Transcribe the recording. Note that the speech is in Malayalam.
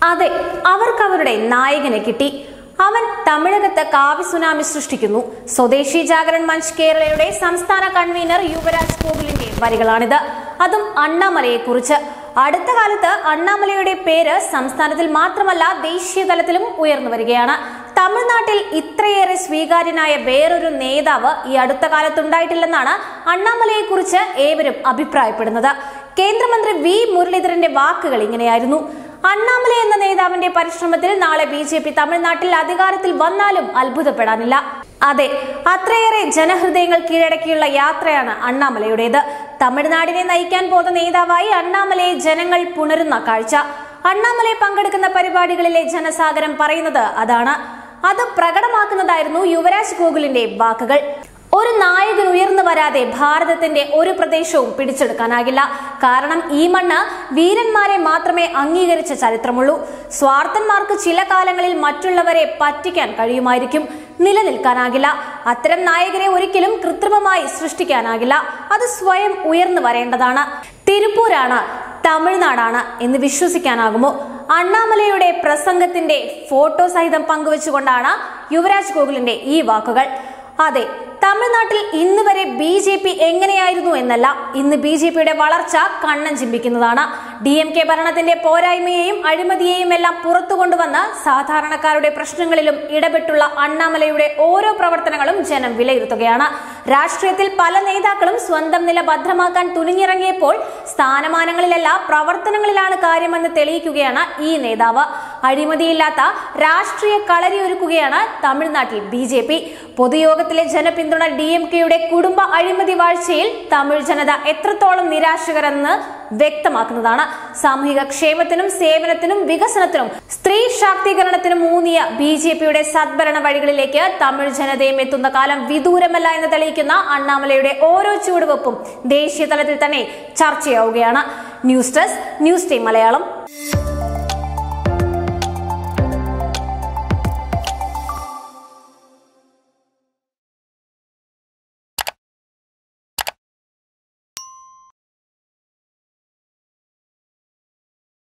അതെ അവർക്ക് അവരുടെ നായകനെ കിട്ടി അവൻ തമിഴകത്ത് കാവ്യ സുനാമി സൃഷ്ടിക്കുന്നു സ്വദേശി ജാഗരൺ മഞ്ച് കേരളയുടെ സംസ്ഥാന കൺവീനർ യുവരാജ് കോവിലിന്റെ വരികളാണിത് അതും അണ്ണാമലയെ കുറിച്ച് അടുത്ത കാലത്ത് അണ്ണാമലയുടെ പേര് സംസ്ഥാനത്തിൽ മാത്രമല്ല ദേശീയ തലത്തിലും ഉയർന്നു വരികയാണ് തമിഴ്നാട്ടിൽ ഇത്രയേറെ സ്വീകാര്യനായ വേറൊരു നേതാവ് ഈ അടുത്ത കാലത്തുണ്ടായിട്ടില്ലെന്നാണ് അണ്ണാമലയെ കുറിച്ച് ഏവരും അഭിപ്രായപ്പെടുന്നത് കേന്ദ്രമന്ത്രി വി മുരളീധരന്റെ വാക്കുകൾ ഇങ്ങനെയായിരുന്നു അണ്ണാമല എന്ന നേതാവിന്റെ പരിശ്രമത്തിൽ നാളെ ബി ജെ പി തമിഴ്നാട്ടിൽ അധികാരത്തിൽ വന്നാലും അത്ഭുതപ്പെടാനില്ല അതെ അത്രയേറെ ജനഹൃദയങ്ങൾ കീഴടക്കിയുള്ള യാത്രയാണ് അണ്ണാമലയുടേത് തമിഴ്നാടിനെ നയിക്കാൻ പോകുന്ന നേതാവായി അണ്ണാമലയെ ജനങ്ങൾ പുണരുന്ന കാഴ്ച അണ്ണാമലയെ പങ്കെടുക്കുന്ന പരിപാടികളിലെ ജനസാഗരം പറയുന്നത് അതാണ് അത് പ്രകടമാക്കുന്നതായിരുന്നു യുവരാജ് ഗോകുലിന്റെ വാക്കുകൾ ഒരു നായകൻ ഉയർന്നു വരാതെ ഭാരതത്തിന്റെ ഒരു പ്രദേശവും പിടിച്ചെടുക്കാനാകില്ല കാരണം ഈ മണ്ണ് വീരന്മാരെ മാത്രമേ അംഗീകരിച്ച ചരിത്രമുള്ളൂ സ്വാർത്ഥന്മാർക്ക് ചില കാലങ്ങളിൽ മറ്റുള്ളവരെ പറ്റിക്കാൻ കഴിയുമായിരിക്കും നിലനിൽക്കാനാകില്ല അത്തരം നായകരെ ഒരിക്കലും കൃത്രിമമായി സൃഷ്ടിക്കാനാകില്ല അത് സ്വയം ഉയർന്നു വരേണ്ടതാണ് തിരുപ്പൂരാണ് തമിഴ്നാടാണ് എന്ന് വിശ്വസിക്കാനാകുമോ അണ്ണാമലയുടെ പ്രസംഗത്തിന്റെ ഫോട്ടോ സഹിതം പങ്കുവച്ചുകൊണ്ടാണ് യുവരാജ് ഗോകുലിന്റെ ഈ വാക്കുകൾ അതെ തമിഴ്നാട്ടിൽ ഇന്ന് വരെ ബി ജെ പി എങ്ങനെയായിരുന്നു എന്നല്ല ഇന്ന് ബി ജെ പിയുടെ വളർച്ച കണ്ണൻ ചിമ്പിക്കുന്നതാണ് ഡി എം കെ ഭരണത്തിന്റെ പോരായ്മയെയും അഴിമതിയെയും എല്ലാം പുറത്തു കൊണ്ടുവന്ന് സാധാരണക്കാരുടെ പ്രശ്നങ്ങളിലും ഇടപെട്ടുള്ള അണ്ണാമലയുടെ ഓരോ പ്രവർത്തനങ്ങളും ജനം വിലയിരുത്തുകയാണ് രാഷ്ട്രീയത്തിൽ പല നേതാക്കളും സ്വന്തം നില ഭദ്രമാക്കാൻ തുനിഞ്ഞിറങ്ങിയപ്പോൾ സ്ഥാനമാനങ്ങളിലല്ല പ്രവർത്തനങ്ങളിലാണ് കാര്യമെന്ന് തെളിയിക്കുകയാണ് ഈ നേതാവ് അഴിമതിയില്ലാത്ത രാഷ്ട്രീയ കളരിയൊരുക്കുകയാണ് തമിഴ്നാട്ടിൽ ബി ജെ പി പൊതുയോഗത്തിലെ ജനപിന്തുണ ഡി എം കെയുടെ കുടുംബ അഴിമതി വാഴ്ചയിൽ തമിഴ് ജനത എത്രത്തോളം നിരാശകരെന്ന് വ്യക്തമാക്കുന്നതാണ് സാമൂഹിക ക്ഷേമത്തിനും സേവനത്തിനും വികസനത്തിനും സ്ത്രീ ശാക്തീകരണത്തിനും ഊന്നിയ ബി ജെ പിയുടെ സദ്ഭരണ വഴികളിലേക്ക് തമിഴ് ജനതയും എത്തുന്ന കാലം വിദൂരമല്ല എന്ന് തെളിയിക്കുന്ന അണ്ണാമലയുടെ ഓരോ ചുവടുവെപ്പും ദേശീയ തലത്തിൽ തന്നെ ചർച്ചയാവുകയാണ് news desk news team Malayalam